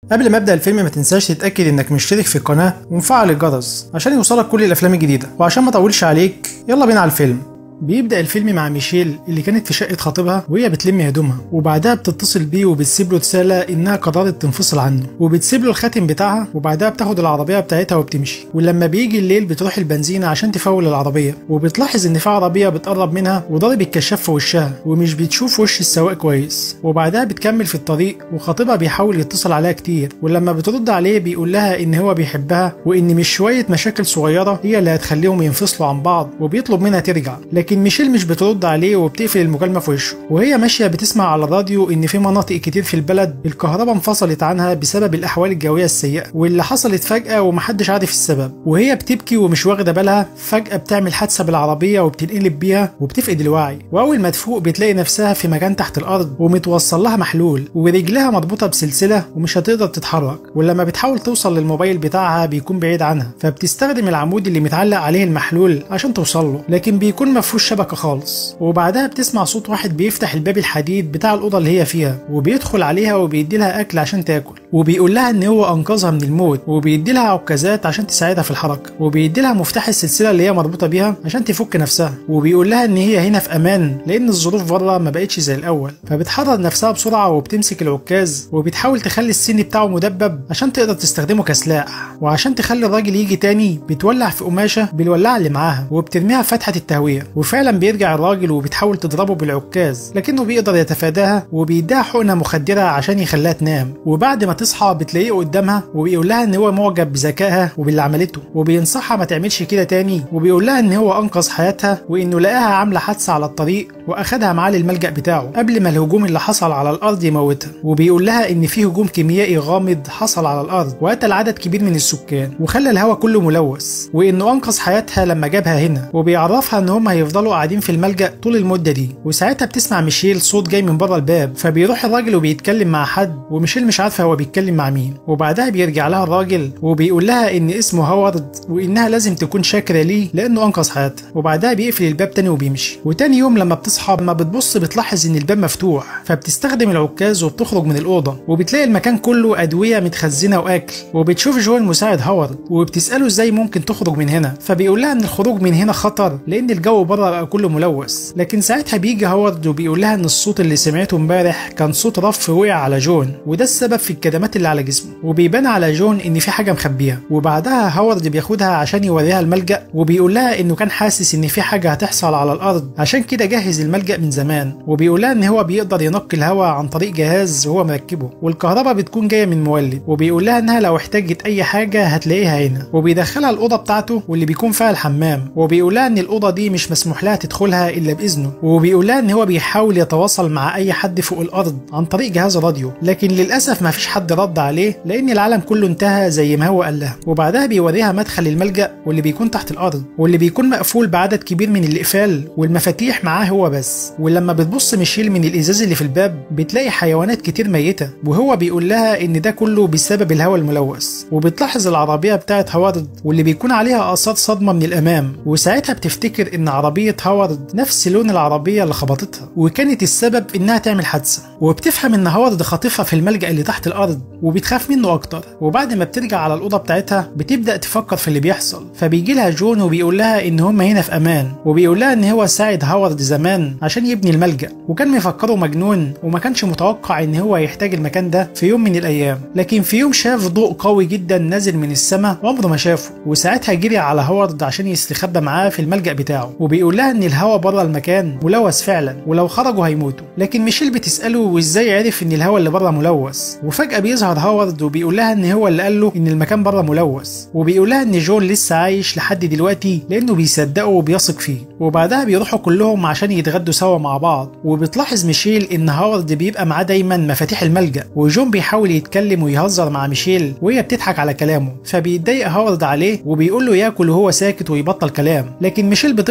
قبل ما ابدا الفيلم ما تنساش تتاكد انك مشترك في القناه ومفعل الجرس عشان يوصلك كل الافلام الجديده وعشان ما اطولش عليك يلا بينا على الفيلم بيبدأ الفيلم مع ميشيل اللي كانت في شقة خطيبها وهي بتلم هدومها وبعدها بتتصل بيه وبتسيب له رسالة إنها قررت تنفصل عنه وبتسيب له الخاتم بتاعها وبعدها بتاخد العربية بتاعتها وبتمشي ولما بيجي الليل بتروح البنزينة عشان تفول العربية وبتلاحظ إن في عربية بتقرب منها وضارب الكشاف في وشها ومش بتشوف وش السواق كويس وبعدها بتكمل في الطريق وخطيبها بيحاول يتصل عليها كتير ولما بترد عليه بيقول لها إن هو بيحبها وإن مش شوية مشاكل صغيرة هي اللي هتخليهم ينفصلوا عن بعض وبيطلب منها ترجع لكن ميشيل مش بترد عليه وبتقفل المكالمة في وشه وهي ماشية بتسمع على الراديو إن في مناطق كتير في البلد الكهرباء انفصلت عنها بسبب الأحوال الجوية السيئة واللي حصلت فجأة ومحدش عارف السبب وهي بتبكي ومش واخدة بالها فجأة بتعمل حادثة بالعربية وبتنقلب بيها وبتفقد الوعي وأول ما تفوق بتلاقي نفسها في مكان تحت الأرض ومتوصل لها محلول ورجلها مربوطة بسلسلة ومش هتقدر تتحرك ولما بتحاول توصل للموبايل بتاعها بيكون بعيد عنها فبتستخدم العمود اللي متعلق عليه المحلول عشان توصل له لكن بيكون مفهوش شبكة خالص وبعدها بتسمع صوت واحد بيفتح الباب الحديد بتاع الأوضة اللي هي فيها وبيدخل عليها وبيدي لها أكل عشان تاكل وبيقول لها إن هو أنقذها من الموت وبيدي لها عكازات عشان تساعدها في الحركة وبيدي لها مفتاح السلسلة اللي هي مربوطة بيها عشان تفك نفسها وبيقول لها إن هي هنا في أمان لأن الظروف بره ما بقتش زي الأول فبتحرر نفسها بسرعة وبتمسك العكاز وبتحاول تخلي السن بتاعه مدبب عشان تقدر تستخدمه كسلاح وعشان تخلي الراجل يجي تاني بتولع في قماشة بالولاعة اللي معاها وبترميها في فتحة التهوية وفعلا بيرجع الراجل وبتحاول تضربه بالعكاز لكنه بيقدر يتفاداها وبيديها حقنة مخدرة عشان يخليها تنام وبعد ما تصحى بتلاقيه قدامها وبيقول لها ان هو معجب بذكائها وباللي عملته وبينصحها ما تعملش كده تاني وبيقول لها ان هو انقذ حياتها وانه لقاها عاملة حادثة على الطريق واخدها معاه للملجأ بتاعه قبل ما الهجوم اللي حصل على الارض يموتها وبيقول لها ان في هجوم كيميائي غامض حصل على الارض وقتل عدد كبير من السكان وخلى الهواء كله ملوث وانه انقذ حياتها لما جابها هنا وبيعرفها ان هم هيفضلوا قاعدين في الملجأ طول المدة دي وساعتها بتسمع ميشيل صوت جاي من بره الباب فبيروح الراجل وبيتكلم مع حد وميشيل مش عارفه هو بيتكلم مع مين وبعدها بيرجع لها الراجل وبيقول لها ان اسمه هوارد وانها لازم تكون شاكره ليه لانه انقذ حياتها وبعدها بيقفل الباب تاني وبيمشي وتاني يوم لما بتصحى ما بتبص بتلاحظ ان الباب مفتوح فبتستخدم العكاز وبتخرج من الاوضه وبتلاقي المكان كله ادويه متخزنه واكل وبتشوف جوان مساعد هوارد وبتساله ازاي ممكن تخرج من هنا فبيقول لها ان الخروج من هنا خطر لان الجو بره بقى كله ملوث لكن ساعتها بيجي هوارد وبيقول لها ان الصوت اللي سمعته امبارح كان صوت رف وقع على جون وده السبب في الكدمات اللي على جسمه وبيبان على جون ان في حاجه مخبيها وبعدها هوارد بياخدها عشان يوريها الملجا وبيقول لها انه كان حاسس ان في حاجه هتحصل على الارض عشان كده جهز الملجا من زمان وبيقول لها ان هو بيقدر ينقي الهواء عن طريق جهاز هو مركبه والكهرباء بتكون جايه من مولد وبيقول لها انها لو احتاجت اي حاجه هتلاقيها هنا وبيدخلها الاوضه بتاعته واللي بيكون فيها الحمام وبيقول لها ان الاوضه دي مش مسموح لها تدخلها الا باذنه وبيقول لها ان هو بيحاول يتواصل مع اي حد فوق الارض عن طريق جهاز راديو لكن للاسف ما فيش حد رد عليه لان العالم كله انتهى زي ما هو قال لها وبعدها بيوريها مدخل الملجا واللي بيكون تحت الارض واللي بيكون مقفول بعدد كبير من الاقفال والمفاتيح معاه هو بس ولما بتبص ميشيل من الازاز اللي في الباب بتلاقي حيوانات كتير ميته وهو بيقول لها ان ده كله بسبب الهواء الملوث وبتلاحظ العربيه بتاعت هوارد واللي بيكون عليها اثار صدمه من الامام وساعتها بتفتكر ان عربيه هوارد نفس لون العربيه اللي خبطتها وكانت السبب انها تعمل حادثه وبتفهم ان هوارد خاطفها في الملجا اللي تحت الارض وبتخاف منه اكتر وبعد ما بترجع على الاوضه بتاعتها بتبدا تفكر في اللي بيحصل فبيجي لها جون وبيقول لها ان هم هنا في امان وبيقول لها ان هو ساعد هوارد زمان عشان يبني الملجا وكان مفكره مجنون وما كانش متوقع ان هو يحتاج المكان ده في يوم من الايام لكن في يوم شاف ضوء قوي جدا نازل من السماء عمره ما شافه وساعتها جري على هوارد عشان يستخبى معاه في الملجا بتاعه وبيقول لها ان الهواء بره المكان ملوث فعلا ولو خرجوا هيموتوا لكن ميشيل بتساله وازاي عرف ان الهواء اللي بره ملوث وفجاه بيظهر هوارد وبيقول لها ان هو اللي قال له ان المكان بره ملوث وبيقول لها ان جون لسه عايش لحد دلوقتي لانه بيصدقه وبيثق فيه وبعدها بيروحوا كلهم عشان يتغدوا سوا مع بعض وبتلاحظ ميشيل ان هوارد بيبقى معاه دايما مفاتيح الملجا وجون بيحاول يتكلم ويهزر مع ميشيل وهي بتضحك على كلامه فبيتضايق هوارد عليه وبيقول له ياكل وهو ساكت ويبطل كلام لكن ميشيل بتفضل تتكلم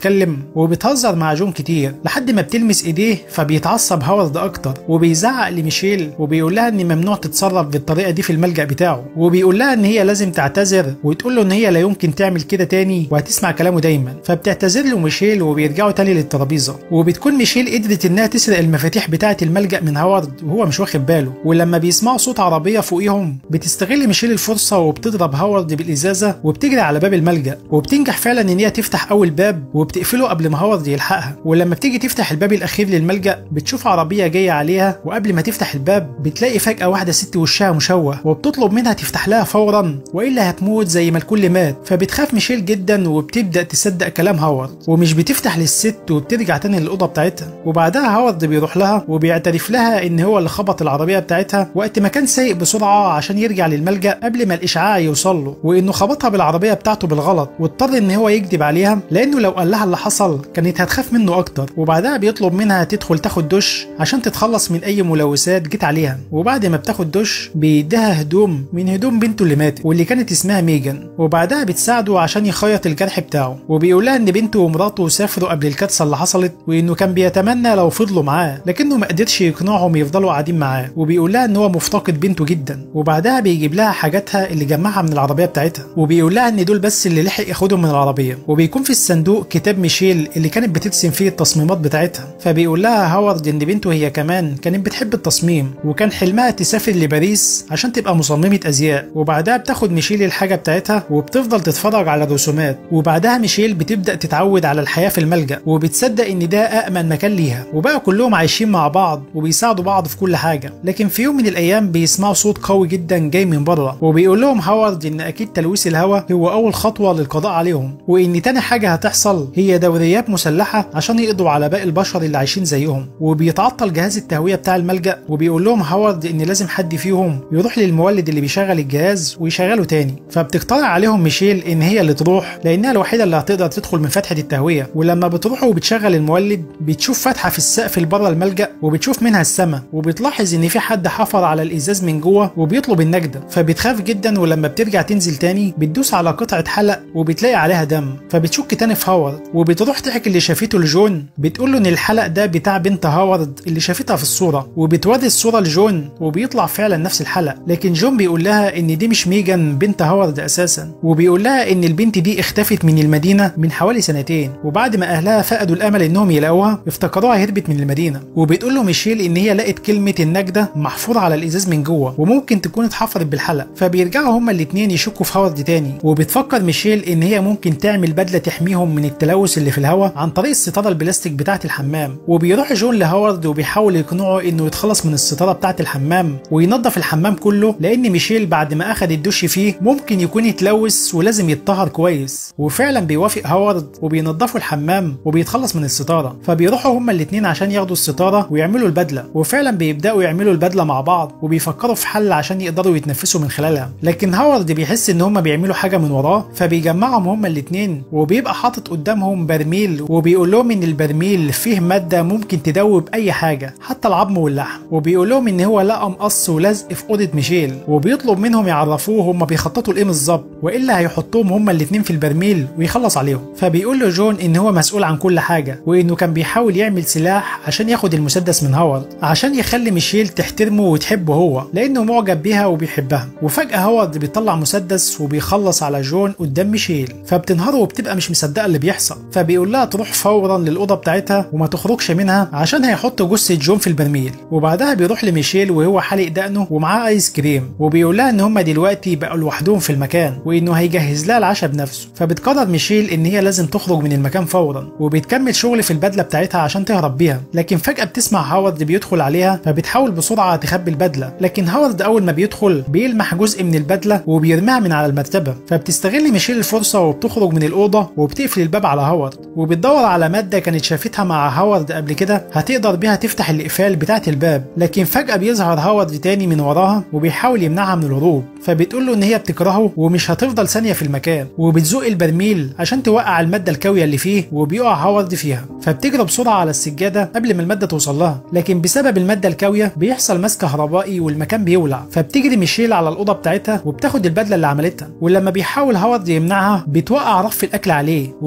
تتكلم وبتهزر مع جون كتير لحد ما بتلمس ايديه فبيتعصب هاورد اكتر وبيزعق لميشيل وبيقول لها ان ممنوع تتصرف بالطريقه دي في الملجأ بتاعه وبيقول لها ان هي لازم تعتذر وتقول له ان هي لا يمكن تعمل كده تاني وهتسمع كلامه دايما فبتعتذر له ميشيل وبيرجعوا تاني للترابيزه وبتكون ميشيل قدرت انها تسرق المفاتيح بتاعه الملجأ من هاورد وهو مش واخد باله ولما بيسمعوا صوت عربيه فوقيهم بتستغل ميشيل الفرصه وبتضرب هاورد بالازازه وبتجري على باب الملجأ وبتنجح فعلا ان هي تفتح اول باب وبتقفله قبل ما هاورد يلحقها ولما بتيجي تفتح الباب الاخير للملجأ بتشوف عربيه جايه عليها وقبل ما تفتح الباب بتلاقي فجاه واحده ست وشها مشوه وبتطلب منها تفتح لها فورا والا هتموت زي ما الكل مات فبتخاف ميشيل جدا وبتبدا تصدق كلام هاورد ومش بتفتح للست وبترجع تاني للاوضه بتاعتها وبعدها هاورد بيروح لها وبيعترف لها ان هو اللي خبط العربيه بتاعتها وقت ما كان سايق بسرعه عشان يرجع للملجأ قبل ما الاشعاع يوصل له وانه خبطها بالعربيه بتاعته بالغلط واضطر ان هو يكذب عليها لانه لو قال لها اللي حصل كانت هتخاف منه اكتر وبعدها بيطلب منها تدخل تاخد دش عشان تتخلص من اي ملوثات جت عليها وبعد ما بتاخد دش بيديها هدوم من هدوم بنته اللي ماتت واللي كانت اسمها ميجان وبعدها بتساعده عشان يخيط الجرح بتاعه وبيقول لها ان بنته ومراته سافروا قبل الكارثه اللي حصلت وانه كان بيتمنى لو فضلوا معاه لكنه ما قدرش يقنعهم يفضلوا قاعدين معاه وبيقول لها ان هو مفتقد بنته جدا وبعدها بيجيب لها حاجاتها اللي جمعها من العربيه بتاعتها وبيقول لها ان دول بس اللي لحق ياخدهم من العربيه وبيكون في الصندوق كتاب ميشيل اللي كانت بترسم فيه التصميمات بتاعتها فبيقول لها هاورد ان بنته هي كمان كانت بتحب التصميم وكان حلمها تسافر لباريس عشان تبقى مصممه ازياء وبعدها بتاخد ميشيل الحاجه بتاعتها وبتفضل تتفرج على الرسومات وبعدها ميشيل بتبدا تتعود على الحياه في الملجا وبتصدق ان ده امن مكان ليها وبقى كلهم عايشين مع بعض وبيساعدوا بعض في كل حاجه لكن في يوم من الايام بيسمعوا صوت قوي جدا جاي من بره وبيقول لهم هاورد ان اكيد تلويث الهواء هو اول خطوه للقضاء عليهم وان تاني حاجه هتحصل هي دوريات مسلحه عشان يقضوا على باقي البشر اللي عايشين زيهم وبيتعطل جهاز التهويه بتاع الملجا وبيقول لهم هاورد ان لازم حد فيهم يروح للمولد اللي بيشغل الجهاز ويشغله تاني فبتقترح عليهم ميشيل ان هي اللي تروح لانها الوحيده اللي هتقدر تدخل من فتحه التهويه ولما بتروح وبتشغل المولد بتشوف فتحه في السقف اللي بره الملجا وبتشوف منها السما وبتلاحظ ان في حد حفر على الازاز من جوه وبيطلب النجده فبتخاف جدا ولما بترجع تنزل تاني بتدوس على قطعه حلق وبتلاقي عليها دم فبتشك تاني في هاورد وبتروح تحكي اللي شافته لجون بتقول له ان الحلق ده بتاع بنت هاورد اللي شافتها في الصوره وبتوري الصوره لجون وبيطلع فعلا نفس الحلق لكن جون بيقول لها ان دي مش ميجان بنت هاورد اساسا وبيقول لها ان البنت دي اختفت من المدينه من حوالي سنتين وبعد ما اهلها فقدوا الامل انهم يلاقوها افتكروها هربت من المدينه وبتقول له ميشيل ان هي لقت كلمه النجده محفوره على الازاز من جوه وممكن تكون اتحفرت بالحلق فبيرجعوا هما الاثنين يشكوا في هاورد تاني وبتفكر ميشيل ان هي ممكن تعمل بدله تحميهم من التلوث اللي في الهواء عن طريق الستاره البلاستيك بتاعه الحمام وبيروح جون لهاورد وبيحاول يقنعه انه يتخلص من الستاره بتاعه الحمام وينظف الحمام كله لان ميشيل بعد ما اخذ الدش فيه ممكن يكون يتلوث ولازم يتطهر كويس وفعلا بيوافق هاورد وبينظفوا الحمام وبيتخلص من الستاره فبيروحوا هما الاثنين عشان ياخدوا الستاره ويعملوا البدله وفعلا بيبداوا يعملوا البدله مع بعض وبيفكروا في حل عشان يقدروا يتنفسوا من خلالها لكن هاورد بيحس ان هما بيعملوا حاجه من وراه فبيجمعهم هما الاثنين وبيبقى حاطط قدامهم برميل وبيقول لهم ان البرميل فيه ماده ممكن تدوب اي حاجه حتى العظم واللحم وبيقول لهم ان هو لقى مقص ولزق في اوضه ميشيل وبيطلب منهم يعرفوه هما بيخططوا لايه بالظبط والا هيحطوهم هما الاثنين في البرميل ويخلص عليهم فبيقول له جون ان هو مسؤول عن كل حاجه وانه كان بيحاول يعمل سلاح عشان ياخد المسدس من هاورد عشان يخلي ميشيل تحترمه وتحبه هو لانه معجب بيها وبيحبها وفجاه هاورد بيطلع مسدس وبيخلص على جون قدام ميشيل فبتنهار وبتبقى مش مصدقه اللي بيحصل فبيقول لها تروح فورا للاوضه بتاعتها وما تخرجش منها عشان هيحط جثه جون في البرميل وبعدها بيروح لميشيل وهو حالق دقنه ومعاه ايس كريم وبيقول لها ان هما دلوقتي بقوا لوحدهم في المكان وانه هيجهز لها العشاء بنفسه فبتقرر ميشيل ان هي لازم تخرج من المكان فورا وبتكمل شغل في البدله بتاعتها عشان تهرب بيها لكن فجاه بتسمع هاورد بيدخل عليها فبتحاول بسرعه تخبي البدله لكن هاورد اول ما بيدخل بيلمح جزء من البدله وبيرميها من على المرتبه فبتستغل ميشيل الفرصه وبتخرج من الاوضه وبتقفل الباب على هاورد وبتدور على ماده كانت شافتها مع هاورد قبل كده هتقدر بيها تفتح الاقفال بتاعه الباب لكن فجاه بيظهر هاورد تاني من وراها وبيحاول يمنعها من الهروب فبتقول له ان هي بتكرهه ومش هتفضل ثانيه في المكان وبتزق البرميل عشان توقع الماده الكاويه اللي فيه وبيقع هاورد فيها فبتجري بسرعه على السجاده قبل ما الماده توصل لها لكن بسبب الماده الكاويه بيحصل مس كهربائي والمكان بيولع فبتجري ميشيل على الاوضه بتاعتها وبتاخد البدله اللي عملتها ولما بيحاول هاورد يمنعها بتوقع رف الاكل عليه وبتجري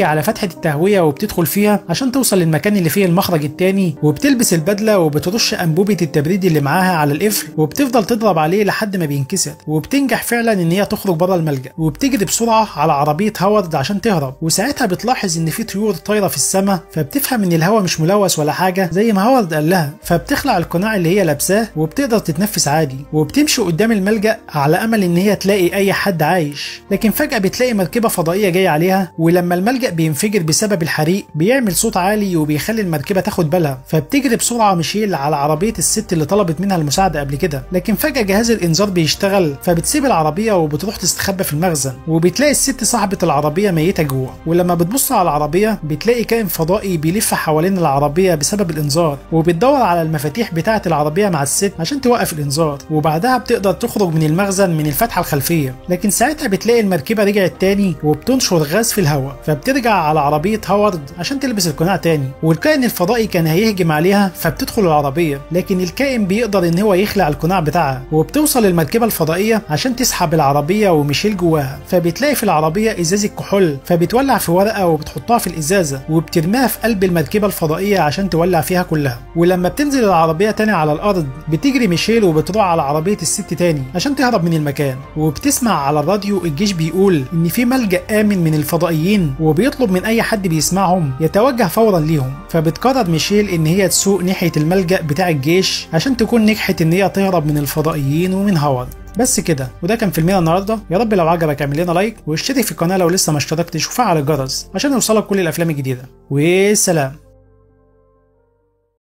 على فتحة التهوية وبتدخل فيها عشان توصل للمكان اللي فيه المخرج التاني وبتلبس البدلة وبترش أنبوبة التبريد اللي معاها على القفل وبتفضل تضرب عليه لحد ما بينكسر وبتنجح فعلا إن هي تخرج بره الملجأ وبتجري بسرعة على عربية هاورد عشان تهرب وساعتها بتلاحظ إن في طيور طايرة في السماء فبتفهم إن الهواء مش ملوث ولا حاجة زي ما هاورد قال لها فبتخلع القناع اللي هي لابساه وبتقدر تتنفس عادي وبتمشي قدام الملجأ على أمل إن هي تلاقي أي حد عايش لكن فجأة بتلاقي مركبة فضائية جاية عليها ولما الملجأ بينفجر بسبب الحريق بيعمل صوت عالي وبيخلي المركبة تاخد بالها فبتجري بسرعة ميشيل على عربية الست اللي طلبت منها المساعدة قبل كده لكن فجأة جهاز الإنذار بيشتغل فبتسيب العربية وبتروح تستخبى في المخزن وبتلاقي الست صاحبة العربية ميتة جوه ولما بتبص على العربية بتلاقي كائن فضائي بيلف حوالين العربية بسبب الإنذار وبتدور على المفاتيح بتاعة العربية مع الست عشان توقف الإنذار وبعدها بتقدر تخرج من المخزن من الفتحة الخلفية لكن ساعتها بتلاقي المركبة رجعت تاني وبتنشر غاز في الهواء فبترجع على عربية هاورد عشان تلبس القناع تاني والكائن الفضائي كان هيهجم عليها فبتدخل العربية لكن الكائن بيقدر ان هو يخلع القناع بتاعها وبتوصل المركبة الفضائية عشان تسحب العربية وميشيل جواها فبتلاقي في العربية ازازة كحول فبتولع في ورقة وبتحطها في الازازة وبترميها في قلب المركبة الفضائية عشان تولع فيها كلها ولما بتنزل العربية تاني على الارض بتجري ميشيل وبتروح على عربية الست تاني عشان تهرب من المكان وبتسمع على الراديو الجيش بيقول ان في ملجأ امن من الفضائيين وبيطلب من اي حد بيسمعهم يتوجه فورا ليهم فبتقرر ميشيل ان هي تسوق ناحية الملجأ بتاع الجيش عشان تكون نجحت ان هي تهرب من الفضائيين ومن هاورد بس كده وده كان فيلمنا النهارده يا رب لو عجبك اعمل لنا لايك واشترك في القناه لو لسه ما اشتركتش وفعل الجرس عشان يوصلك كل الافلام الجديده والسلام